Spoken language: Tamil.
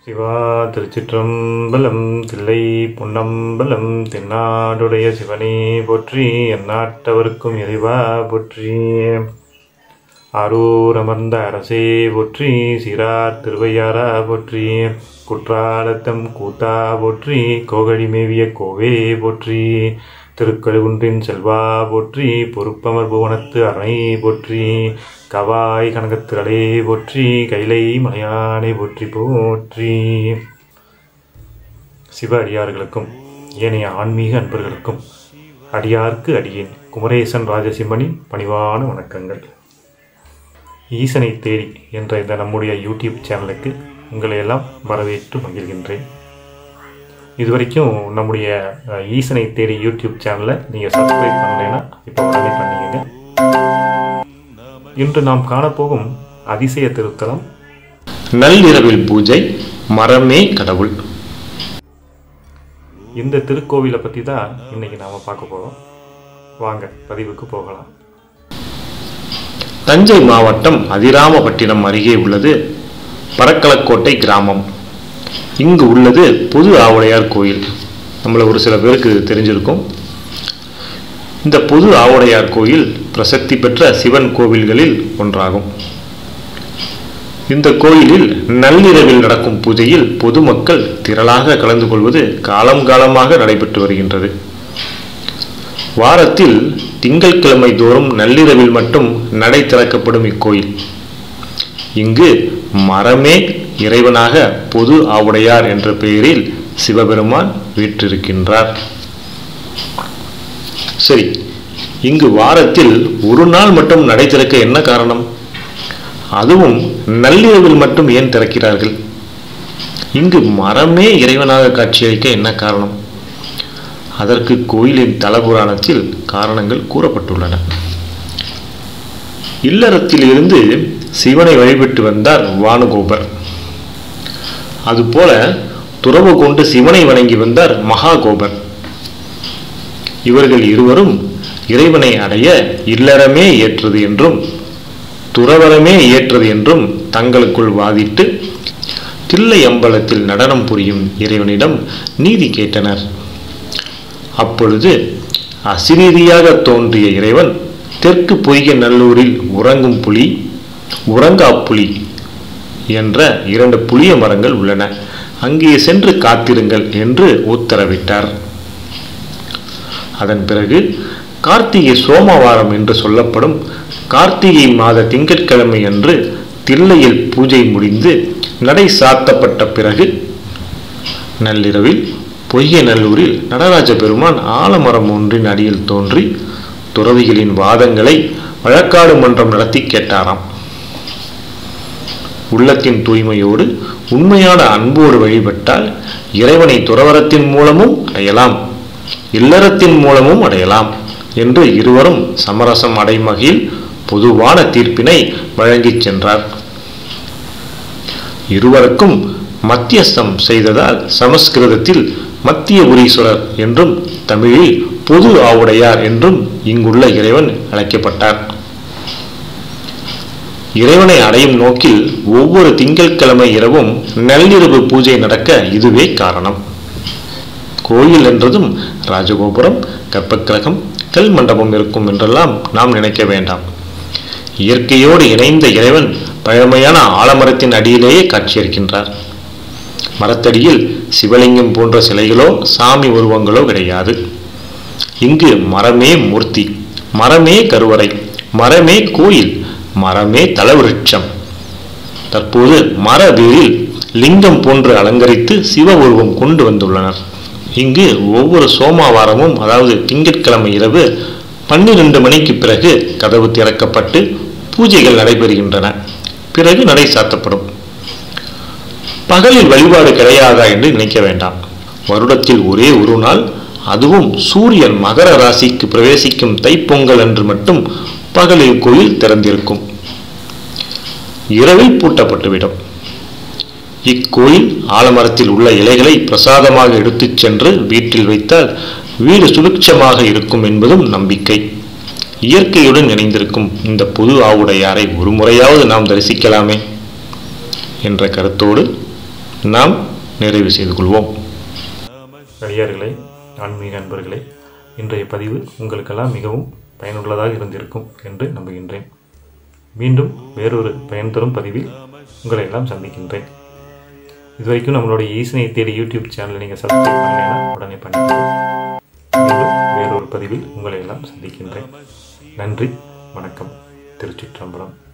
சிவா திருச்சிற்றம்பலம் தில்லை பொன்னம்பலம் தென்னாடுடைய சிவனே போற்றி எந்நாட்டவர்க்கும் இறைவா போற்றி ஆரூர் அமர்ந்த அரசே போற்றி சிறார் திருவையாரா போற்றி குற்றாலத்தம் கூத்தா போற்றி கோகழி மேவிய கோவே போற்றி திருக்கழுகுன்றின் செல்வா போற்றி பொறுப்பமர் புவனத்து அரணை போற்றி கவாய் கனகத்திரளே போற்றி கைலை மலையானை போற்றி போற்றி சிவ அடியார்களுக்கும் ஏனைய ஆன்மீக அன்பர்களுக்கும் அடியார்க்கு அடியேன் குமரேசன் ராஜசிம்மனின் பணிவான வணக்கங்கள் ஈசனை தேடி என்ற இந்த நம்முடைய யூடியூப் சேனலுக்கு உங்களை எல்லாம் வரவேற்று மகிழ்கின்றேன் இதுவரைக்கும் நம்முடைய அஹ், ஈசனை தேடி யூடியூப் சேனலை நீங்கள் சப்ஸ்கிரைப் பண்ணலைன்னா இப்போ உடனே பண்ணிக்கங்க இன்று நாம் காணப்போகும் அதிசய திருத்தலம் நள்ளிரவில் பூஜை மரமே கடவுள் இந்த திருக்கோவிலை பற்றி தான் இன்னைக்கு நாம் பார்க்க போகிறோம் வாங்க பதிவுக்கு போகலாம் தஞ்சை மாவட்டம் அதிராமபட்டினம் அருகே உள்ளது பரக்கலக்கோட்டை கிராமம் இங்கு உள்ளது புது ஆவுடையார் கோயில் நம்மள ஒரு சில பேருக்கு இது தெரிஞ்சிருக்கும் இந்த புது ஆவுடையார் கோயில் பிரசக்தி பெற்ற சிவன் கோவில்களில் ஒன்றாகும் இந்த கோயிலில் நள்ளிரவில் நடக்கும் பூஜையில் பொதுமக்கள் திரளாக கலந்து கொள்வது காலம் காலமாக நடைபெற்று வருகின்றது வாரத்தில் திங்கட்கிழமை தோறும் நள்ளிரவில் மட்டும் நடை திறக்கப்படும் இக்கோயில் இங்கு மரமே இறைவனாக பொது ஆவுடையார் என்ற பெயரில் சிவபெருமான் வீற்றிருக்கின்றார் சரி இங்கு வாரத்தில் ஒரு நாள் மட்டும் நடை திறக்க என்ன காரணம் அதுவும் நள்ளிரவில் மட்டும் ஏன் திறக்கிறார்கள் இங்கு மரமே இறைவனாக காட்சியளிக்க என்ன காரணம் அதற்கு கோயிலின் தலபுராணத்தில் காரணங்கள் கூறப்பட்டுள்ளன இல்லறத்திலிருந்து சிவனை வழிபட்டு வந்தார் வானுகோபர் அதுபோல துறவு கொண்டு சிவனை வணங்கி வந்தார் மகாகோபர் இவர்கள் இருவரும் இறைவனை அடைய இல்லறமே ஏற்றது என்றும் துறவரமே ஏற்றது என்றும் தங்களுக்குள் வாதிட்டு தில்லை அம்பலத்தில் நடனம் புரியும் இறைவனிடம் நீதி கேட்டனர் அப்பொழுது அசிரீதியாக தோன்றிய இறைவன் தெற்கு பொய்கை நல்லூரில் உறங்கும் புலி உறங்கா புலி என்ற இரண்டு புளிய மரங்கள் உள்ளன அங்கே சென்று காத்திருங்கள் என்று உத்தரவிட்டார் அதன் பிறகு கார்த்திகை சோமவாரம் என்று சொல்லப்படும் கார்த்திகை மாத திங்கட்கிழமை அன்று தில்லையில் பூஜை முடிந்து நடை சாத்தப்பட்ட பிறகு நள்ளிரவில் பொய்கை நல்லூரில் நடராஜ பெருமான் ஆலமரம் ஒன்றின் அடியில் தோன்றி துறவிகளின் வாதங்களை வழக்காடு மன்றம் நடத்தி கேட்டாராம் உள்ளத்தின் தூய்மையோடு உண்மையான அன்போடு வழிபட்டால் இறைவனை துறவரத்தின் மூலமும் அடையலாம் இல்லறத்தின் மூலமும் அடையலாம் என்று இருவரும் சமரசம் அடையும் வகையில் பொதுவான தீர்ப்பினை வழங்கிச் சென்றார் இருவருக்கும் மத்தியஸ்தம் செய்ததால் சமஸ்கிருதத்தில் மத்திய புரீஸ்வரர் என்றும் தமிழில் பொது ஆவுடையார் என்றும் இங்குள்ள இறைவன் அழைக்கப்பட்டார் இறைவனை அடையும் நோக்கில் ஒவ்வொரு திங்கட்கிழமை இரவும் நள்ளிரவு பூஜை நடக்க இதுவே காரணம் கோயில் என்றதும் ராஜகோபுரம் கர்ப்பக்கிரகம் கல் மண்டபம் இருக்கும் என்றெல்லாம் நாம் நினைக்க வேண்டாம் இயற்கையோடு இணைந்த இறைவன் பழமையான ஆலமரத்தின் அடியிலேயே காட்சியளிக்கின்றார் மரத்தடியில் சிவலிங்கம் போன்ற சிலைகளோ சாமி உருவங்களோ கிடையாது இங்கு மரமே மூர்த்தி மரமே கருவறை மரமே கோயில் மரமே தலவிருட்சம் தற்போது மர வேரில் லிங்கம் போன்று அலங்கரித்து சிவ உருவம் கொண்டு வந்துள்ளனர் இங்கு ஒவ்வொரு சோமவாரமும் அதாவது திங்கட்கிழமை இரவு பன்னிரண்டு மணிக்கு பிறகு கதவு திறக்கப்பட்டு பூஜைகள் நடைபெறுகின்றன பிறகு நடை சாத்தப்படும் பகலில் வழிபாடு கிடையாதா என்று நினைக்க வேண்டாம் வருடத்தில் ஒரே ஒரு நாள் அதுவும் சூரியன் மகர ராசிக்கு பிரவேசிக்கும் தைப்பொங்கல் அன்று மட்டும் பகலில் கோயில் திறந்திருக்கும் இரவில் பூட்டப்பட்டுவிடும் இக்கோயில் ஆலமரத்தில் உள்ள இலைகளை பிரசாதமாக எடுத்துச் சென்று வீட்டில் வைத்தால் வீடு சுபிட்சமாக இருக்கும் என்பதும் நம்பிக்கை இயற்கையுடன் இணைந்திருக்கும் இந்த புது ஆவுடையாரை ஒரு முறையாவது நாம் தரிசிக்கலாமே என்ற கருத்தோடு நாம் நிறைவு செய்து கொள்வோம் அடியார்களே ஆன்மீக அன்பர்களே இன்றைய பதிவு உங்களுக்கெல்லாம் மிகவும் பயனுள்ளதாக இருந்திருக்கும் என்று நம்புகின்றேன் மீண்டும் வேறொரு பயன் தரும் பதிவில் உங்களை எல்லாம் சந்திக்கின்றேன் இதுவரைக்கும் நம்மளுடைய ஈசனை தேடி யூடியூப் சேனலை நீங்கள் சப்ஸ்கிரைப் பண்ணலைன்னா உடனே பண்ணிக்கோங்க மீண்டும் வேறொரு பதிவில் உங்களை எல்லாம் சந்திக்கின்றேன் நன்றி வணக்கம் திருச்சிற்றம்பலம்